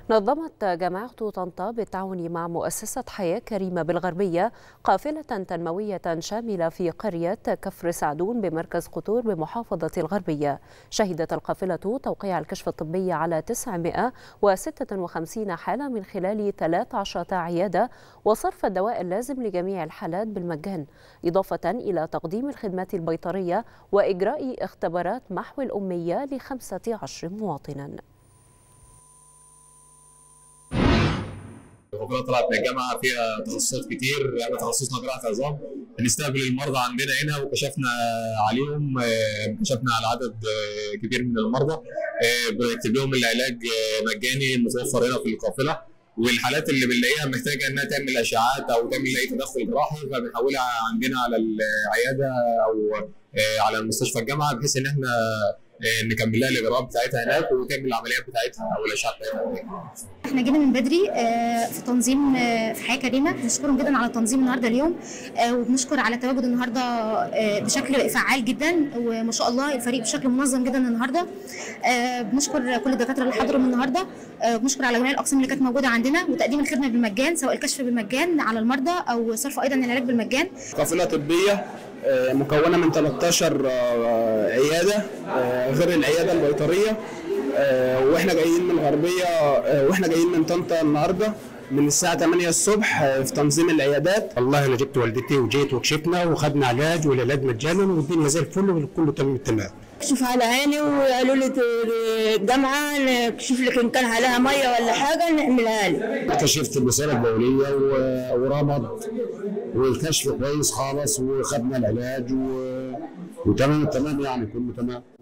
نظمت جامعة طنطا بالتعاون مع مؤسسة حياة كريمة بالغربية قافلة تنموية شاملة في قرية كفر سعدون بمركز قطور بمحافظة الغربية شهدت القافلة توقيع الكشف الطبي على 956 حالة من خلال 13 عيادة وصرف الدواء اللازم لجميع الحالات بالمجان إضافة إلى تقديم الخدمات البيطرية وإجراء اختبارات محو الأمية ل 15 مواطنا القافله طلعت من الجامعه فيها تخصصات كتير احنا تخصصنا جراحه عظام بنستقبل المرضى عندنا هنا وكشفنا عليهم كشفنا على عدد كبير من المرضى بنكتب لهم العلاج مجاني متوفر هنا في القافله والحالات اللي بنلاقيها محتاجه انها تعمل اشعاعات او تعمل اي تدخل جراحي فبنحولها عندنا على العياده او على مستشفى الجامعه بحيث ان احنا نكمل لها الاجراءات بتاعتها هناك وتعمل العمليات بتاعتها او الاشعه بتاعتها هناك. احنا جينا من بدري في تنظيم في حياه كريمه بنشكرهم جدا على تنظيم النهارده اليوم وبنشكر على التواجد النهارده بشكل فعال جدا وما شاء الله الفريق بشكل منظم جدا النهارده بنشكر كل الدكاتره اللي حضروا النهارده بنشكر على جميع الاقسام اللي كانت موجوده عندنا وتقديم الخدمه بالمجان سواء الكشف بالمجان على المرضى او صرف ايضا العلاج بالمجان. قافله طبيه مكونه من 13 عياده غير العياده البيطريه واحنا جايين من الغربيه واحنا جايين من طنطا النهارده من الساعة 8 الصبح في تنظيم العيادات والله أنا جبت والدتي وجيت وكشفنا وخدنا علاج والعلاج مجانا والدنيا زي الفل وكله تمام التمام كشف على عيني وقالوا لي الجامعة نكشف لك إن كان عليها مية ولا حاجة نعملها لي كشفت الرسالة البولية ورمض والكشف كويس خالص وخدنا العلاج و... وتمام تمام يعني كله تمام